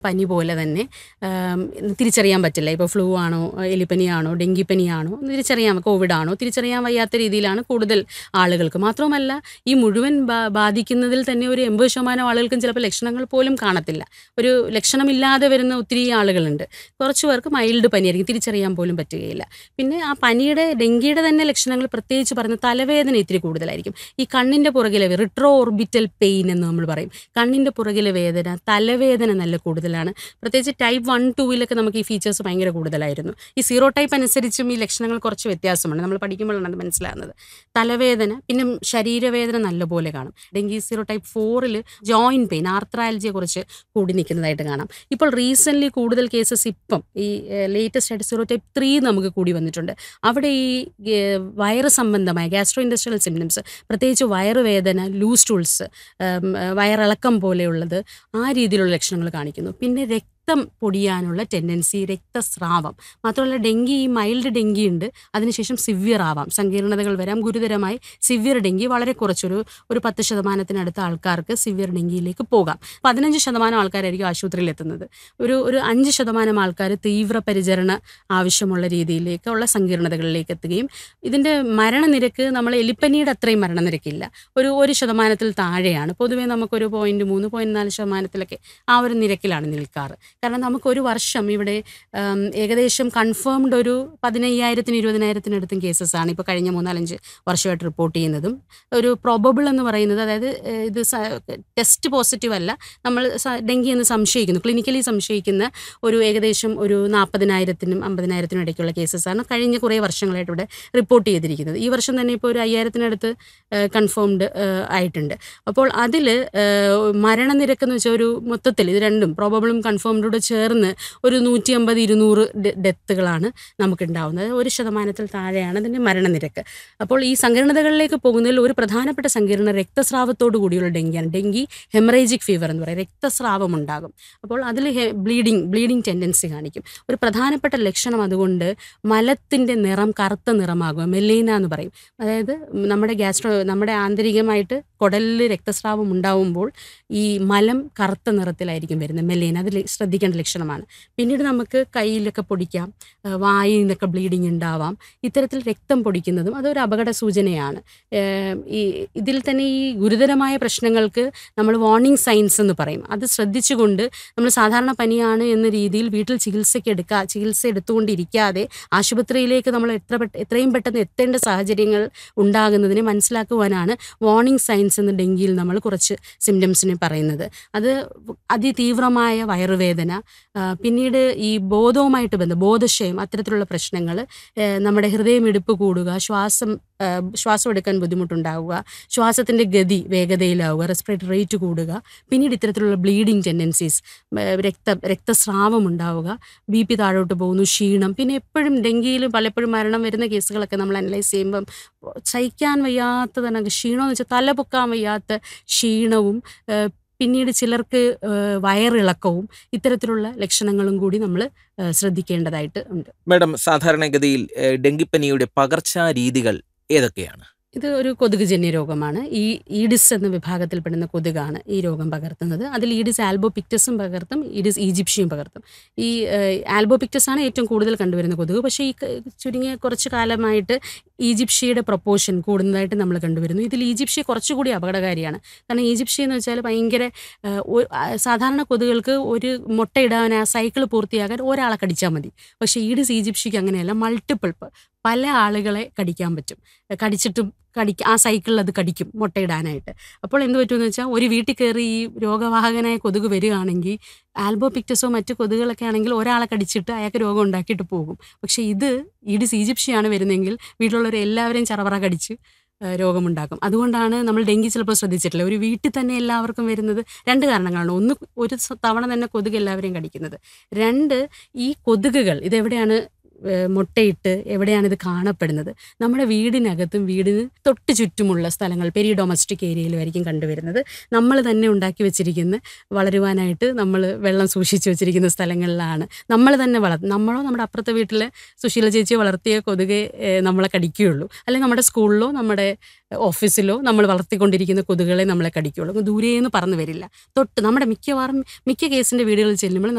പനി പോലെ തന്നെ ആം, തിരിച്ചറിയാൻ പറ്റില്ല ഇപ്പോൾ ഫ്ലൂ ആണോ എലിപ്പനിയാണോ ഡെങ്കിപ്പനിയാണോ എന്ന് തിരിച്ചറിയാൻ കോവിഡ് ആണോ തിരിച്ചറിയാൻ വയ്യാത്ത രീതിയിലാണ് കൂടുതൽ ആളുകൾക്ക് മാത്രമല്ല ഈ മുഴുവൻ ബാ- ബാധിക്കുന്നതിൽ തന്നെ ഒരു എൺപത് ശതമാനം ആളുകൾക്കും ചിലപ്പോൾ ലക്ഷണങ്ങൾ പോലും കാണത്തില്ല ഒരു ലക്ഷണമില്ലാതെ വരുന്ന ഒത്തിരി ആളുകളുണ്ട് കുറച്ച് പേർക്ക് മൈൽഡ് പനിയായിരിക്കും തിരിച്ചറിയാൻ പോലും പറ്റുകയില്ല പിന്നെ ആ പനിയുടെ ഡെങ്കിയുടെ തന്നെ ലക്ഷണങ്ങൾ പ്രത്യേകിച്ച് പറയുന്ന തലവേദന ഇത്തിരി കൂടുതലായിരിക്കും ഈ കണ്ണിൻ്റെ പുറകിലെ റിട്രോ ഓർബിറ്റൽ പെയിൻ എന്ന് നമ്മൾ പറയും കണ്ണിൻ്റെ പുറകിലെ വേദന തലവേദന നല്ല കൂടുതലാണ് പ്രത്യേകിച്ച് ടൈപ്പ് വൺ ടൂവിലൊക്കെ നമുക്ക് ഈ ഫീച്ചേഴ്സ് ഭയങ്കര കൂടുതലായിരുന്നു ഈ സീറോ ടൈപ്പ് അനുസരിച്ചും ഈ ലക്ഷണങ്ങൾ കുറച്ച് വ്യത്യാസമുണ്ട് നമ്മൾ പഠിക്കുമ്പോഴാണ് അത് മനസ്സിലാകുന്നത് തലവേദന പിന്നെ ശരീരവേദന നല്ലപോലെ കാണും ഡെങ്കി സീറോ ടൈപ്പ് ഫോറിൽ ജോയിൻറ്റ് പെയിൻ ആർത്രയാലജിയെ കുറിച്ച് കൂടി നിൽക്കുന്നതായിട്ട് കാണാം ഇപ്പോൾ റീസെൻ്റ്ലി കൂടുതൽ കേസസ് ഇപ്പം ഈ ലേറ്റസ്റ്റ് ആയിട്ട് സീറോ ടൈപ്പ് ത്രീ നമുക്ക് കൂടി വന്നിട്ടുണ്ട് അവിടെ ഈ ഏഹ്, വയറ് സംബന്ധമായ ഗ്യാസ്ട്രോ ഇൻഡസ്ട്രിയൽ സിംറ്റംസ് പ്രത്യേകിച്ച് വയറുവേദന ലൂസ് ടൂൾസ് വയറിളക്കം പോലെയുള്ളത് ആ രീതിയിലുള്ള ലക്ഷണങ്ങൾ കാണിക്കുന്നു പിന്നെ രക്തം പൊടിയാനുള്ള ടെൻഡൻസി രക്തസ്രാവം മാത്രമല്ല ഡെങ്കി ഈ മൈൽഡ് ഡെങ്കി ഉണ്ട് അതിനുശേഷം സിവിയർ ആവാം സങ്കീർണതകൾ വരാം ഗുരുതരമായി സിവിയർ ഡെങ്കി വളരെ കുറച്ചൊരു ഒരു പത്ത് ശതമാനത്തിനടുത്ത ആൾക്കാർക്ക് സിവിയർ ഡെങ്കിയിലേക്ക് പോകാം പതിനഞ്ച് ശതമാനം ആൾക്കാരായിരിക്കും ആശുപത്രിയിൽ എത്തുന്നത് ഒരു ഒരു അഞ്ച് ശതമാനം ആൾക്കാർ തീവ്ര പരിചരണ ആവശ്യമുള്ള രീതിയിലേക്കുള്ള സങ്കീർണതകളിലേക്ക് എത്തുകയും ഇതിൻ്റെ മരണനിരക്ക് നമ്മൾ എലിപ്പനിയുടെ അത്രയും മരണനിരക്കില്ല ഒരു ഒരു ശതമാനത്തിൽ താഴെയാണ് പൊതുവേ നമുക്കൊരു പോയിന്റ് മൂന്ന് പോയിന്റ് നാല് ശതമാനത്തിലൊക്കെ ആ ഒരു നിരക്കിലാണ് നിൽക്കാറ് കാരണം നമുക്ക് ഒരു വർഷം ഇവിടെ ഉം, ഏകദേശം കൺഫേംഡ് ഒരു പതിനയ്യായിരത്തിന് ഇരുപതിനായിരത്തിനടുത്തും കേസസ് ആണ് ഇപ്പോൾ കഴിഞ്ഞ മൂന്നാലഞ്ച് വർഷമായിട്ട് റിപ്പോർട്ട് ചെയ്യുന്നതും ഒരു പ്രോബബിൾ എന്ന് പറയുന്നത് അതായത് ഏഹ്, ഇത് ടെസ്റ്റ് പോസിറ്റീവ് അല്ല നമ്മൾ സ- ഡെങ്കി എന്ന് സംശയിക്കുന്നു ക്ലിനിക്കലി സംശയിക്കുന്ന ഒരു ഏകദേശം ഒരു നാൽപ്പതിനായിരത്തിനും അമ്പതിനായിരത്തിനും ഇടയ്ക്കുള്ള കേസസ് ആണ് കഴിഞ്ഞ കുറേ വർഷങ്ങളായിട്ട് ഇവിടെ റിപ്പോർട്ട് ചെയ്തിരിക്കുന്നത് ഈ വർഷം തന്നെ ഇപ്പോൾ ഒരു അയ്യായിരത്തിനടുത്ത് കൺഫേംഡ് ആയിട്ടുണ്ട് അപ്പോൾ അതിൽ മരണനിരക്ക് എന്ന് വെച്ചാൽ ഒരു മൊത്തത്തിൽ ഇത് രണ്ടും പ്രോബബിളും കൺഫേംഡോട് ചേർന്ന് ഒരു നൂറ്റി അമ്പത് ഇരുന്നൂറ് ഡെത്തുകളാണ് നമുക്കുണ്ടാവുന്നത് ഒരു ശതമാനത്തിൽ താഴെയാണ് അതിൻ്റെ മരണനിരക്ക് അപ്പോൾ ഈ സങ്കീർണതകളിലേക്ക് പോകുന്നതിൽ ഒരു പ്രധാനപ്പെട്ട സങ്കീർണ രക്തസ്രാവത്തോടു കൂടിയുള്ള ഡെങ്കിയാണ് ഡെങ്കി ഹെമറേജിക് ഫീവർ എന്ന് പറയും രക്തസ്രാവം ഉണ്ടാകും അപ്പോൾ അതിൽ ബ്ലീഡിങ് ബ്ലീഡിങ് ടെൻഡൻസി കാണിക്കും ഒരു പ്രധാനപ്പെട്ട ലക്ഷണം അതുകൊണ്ട് മലത്തിൻ്റെ നിറം കറുത്ത നിറമാകുക മെല്ലീന എന്ന് പറയും അതായത് നമ്മുടെ ഗ്യാസ്ട്രോ നമ്മുടെ ആന്തരികമായിട്ട് കുടലിൽ രക്തസ്രാവം ഉണ്ടാവുമ്പോൾ ഈ മലം കറുത്ത നിറത്തിലായിരിക്കും വരുന്നത് മെല്ലീന അതിൽ ശ്രദ്ധിക്കേണ്ട ലക്ഷണമാണ് പിന്നീട് നമുക്ക് കയ്യിലൊക്കെ പൊടിക്കാം ആ, വായിൽ നിന്നൊക്കെ ബ്ലീഡിങ് ഉണ്ടാവാം ഇത്തരത്തിൽ രക്തം പൊടിക്കുന്നതും അതൊരു അപകട സൂചനയാണ് ഏം, ഈ ഇതിൽ തന്നെ ഈ ഗുരുതരമായ പ്രശ്നങ്ങൾക്ക് നമ്മൾ വാർണിംഗ് സൈൻസ് എന്ന് പറയും അത് ശ്രദ്ധിച്ചുകൊണ്ട് നമ്മൾ സാധാരണ പനിയാണ് എന്ന രീതിയിൽ വീട്ടിൽ ചികിത്സയ്ക്ക് എടുക്കുക ചികിത്സ എടുത്തുകൊണ്ടിരിക്കാതെ ആശുപത്രിയിലേക്ക് നമ്മൾ എത്ര പെട്ട എത്രയും പെട്ടെന്ന് എത്തേണ്ട സാഹചര്യങ്ങൾ ഉണ്ടാകുന്നതിനെ മനസ്സിലാക്കുവാനാണ് വാർണിംഗ് സൈൻസ് എന്ന് ഡെങ്കിയിൽ നമ്മൾ കുറച്ച് സിംറ്റംസിനെ പറയുന്നത് അത് അതിതീവ്രമായ വയറുവേദന ആ, പിന്നീട് ഈ ബോധവുമായിട്ട് ബന്ധം ബോധക്ഷയം അത്തരത്തിലുള്ള പ്രശ്നങ്ങൾ നമ്മുടെ ഹൃദയമിടിപ്പ് കൂടുക ശ്വാസം ആ, ശ്വാസം എടുക്കാൻ ബുദ്ധിമുട്ടുണ്ടാവുക ശ്വാസത്തിൻ്റെ ഗതി വേഗതയിലാവുക റെസ്പിറേറ്ററി റേറ്റ് കൂടുക പിന്നീട് ഇത്തരത്തിലുള്ള ബ്ലീഡിങ് ടെൻഡൻസീസ് രക്ത രക്തസ്രാവം ഉണ്ടാവുക ബി പി താഴോട്ട് പോകുന്നു ക്ഷീണം പിന്നെ എപ്പോഴും ഡെങ്കിയിൽ പലപ്പോഴും മരണം വരുന്ന കേസുകളൊക്കെ നമ്മൾ അനലൈസ് ചെയ്യുമ്പം സഹിക്കാൻ വയ്യാത്തതാണ് ക്ഷീണം എന്ന് വെച്ചാൽ തല പൊക്കാൻ വയ്യാത്ത ക്ഷീണവും ആ, പിന്നീട് ചിലർക്ക് ആ, വയറിളക്കവും ഇത്തരത്തിലുള്ള ലക്ഷണങ്ങളും കൂടി നമ്മൾ ശ്രദ്ധിക്കേണ്ടതായിട്ട് ഉണ്ട് മാഡം സാധാരണഗതിയിൽ ഏഹ്, ഡെങ്കിപ്പനിയുടെ പകർച്ചാ രീതികൾ ഏതൊക്കെയാണ് ഇത് ഒരു കൊതുകുജന്യ രോഗമാണ് ഈ ഈഡിസ് എന്ന വിഭാഗത്തിൽപ്പെടുന്ന കൊതുകാണ് ഈ രോഗം പകർത്തുന്നത് അതിൽ ഈഡിസ് ആൽബോപിക്ടസും പകർത്തും ഈഡിസ് ഈജിപ്ഷ്യയും പകർത്തും ഈ ആൽബോപിക്ടസ് ആണ് ഏറ്റവും കൂടുതൽ കണ്ടുവരുന്ന കൊതുക് പക്ഷേ ഈ ക- ചുരുങ്ങിയ കുറച്ച് കാലമായിട്ട് ഈജിപ്ഷ്യയുടെ പ്രൊപ്പോർഷൻ കൂടുന്നതായിട്ട് നമ്മൾ കണ്ടുവരുന്നു ഇതിൽ ഈജിപ്ഷ്യ കുറച്ചുകൂടി അപകടകാരിയാണ് കാരണം ഈജിപ്ഷ്യ എന്ന് വെച്ചാൽ ഭയങ്കര ആ, ഒ- ആ, സാധാരണ കൊതുകുകൾക്ക് ഒരു മുട്ടയിടാൻ ആ സൈക്കിൾ പൂർത്തിയാക്കാൻ ഒരാളെ കടിച്ചാൽ മതി പക്ഷേ ഈഡിസ് ഈജിപ്ഷ്യക്ക് അങ്ങനെയല്ല മൾട്ടിപ്പിൾ പല ആളുകളെ കടിക്കാൻ പറ്റും കടിച്ചിട്ടും കടിക്ക ആ സൈക്കിളിൽ അത് കടിക്കും മുട്ടയിടാനായിട്ട് അപ്പോൾ എന്ത് പറ്റുമെന്ന് വെച്ചാൽ ഒരു വീട്ടിൽ കയറി ഈ രോഗവാഹകനായ കൊതുക് വരികയാണെങ്കിൽ ആൽബോപിക്ടസോ മറ്റു കൊതുകുകളൊക്കെ ആണെങ്കിൽ ഒരാളെ കടിച്ചിട്ട് അയാൾക്ക് രോഗം ഉണ്ടാക്കിയിട്ട് പോകും പക്ഷേ ഇത് ഈഡിസ് ഈജിപ്ഷ്യയാണ് വരുന്നതെങ്കിൽ വീട്ടിലുള്ളവർ എല്ലാവരെയും ചറവറ കടിച്ച് ആ, രോഗമുണ്ടാക്കും അതുകൊണ്ടാണ് നമ്മൾ ഡെങ്കി ചിലപ്പോൾ ശ്രദ്ധിച്ചിട്ടില്ല ഒരു വീട്ടിൽ തന്നെ എല്ലാവർക്കും വരുന്നത് രണ്ട് കാരണങ്ങളാണ് ഒന്ന് ഒരു സ- തവണ തന്നെ കൊതുക് എല്ലാവരെയും കടിക്കുന്നത് രണ്ട് ഈ കൊതുകുകൾ ഇതെവിടെയാണ് ഏഹ്, മുട്ടയിട്ട് എവിടെയാണ് ഇത് കാണപ്പെടുന്നത് നമ്മുടെ വീടിനകത്തും വീടിന് തൊട്ട് ചുറ്റുമുള്ള സ്ഥലങ്ങൾ പെരി ഡൊമസ്റ്റിക് ഏരിയയിലുമായിരിക്കും കണ്ടുവരുന്നത് നമ്മൾ തന്നെ ഉണ്ടാക്കി വെച്ചിരിക്കുന്ന വളരുവാനായിട്ട് നമ്മൾ വെള്ളം സൂക്ഷിച്ചു വെച്ചിരിക്കുന്ന സ്ഥലങ്ങളിലാണ് നമ്മൾ തന്നെ വളർ നമ്മളോ നമ്മുടെ അപ്പുറത്തെ വീട്ടിലെ സുശീല ചേച്ചി വളർത്തിയ കൊതുകെ ഏഹ്, നമ്മളെ കടിക്കുകയുള്ളൂ അല്ലെങ്കിൽ നമ്മുടെ സ്കൂളിലോ നമ്മുടെ ഓഫീസിലോ നമ്മൾ വളർത്തിക്കൊണ്ടിരിക്കുന്ന കൊതുകുകളെ നമ്മളെ കടിക്കുകയുള്ളൂ ദൂരേന്ന് പറന്ന് വരില്ല തൊട്ട് നമ്മുടെ മിക്കവാറും മിക്ക കേസിൻ്റെ വീടുകളിൽ ചെല്ലുമ്പോൾ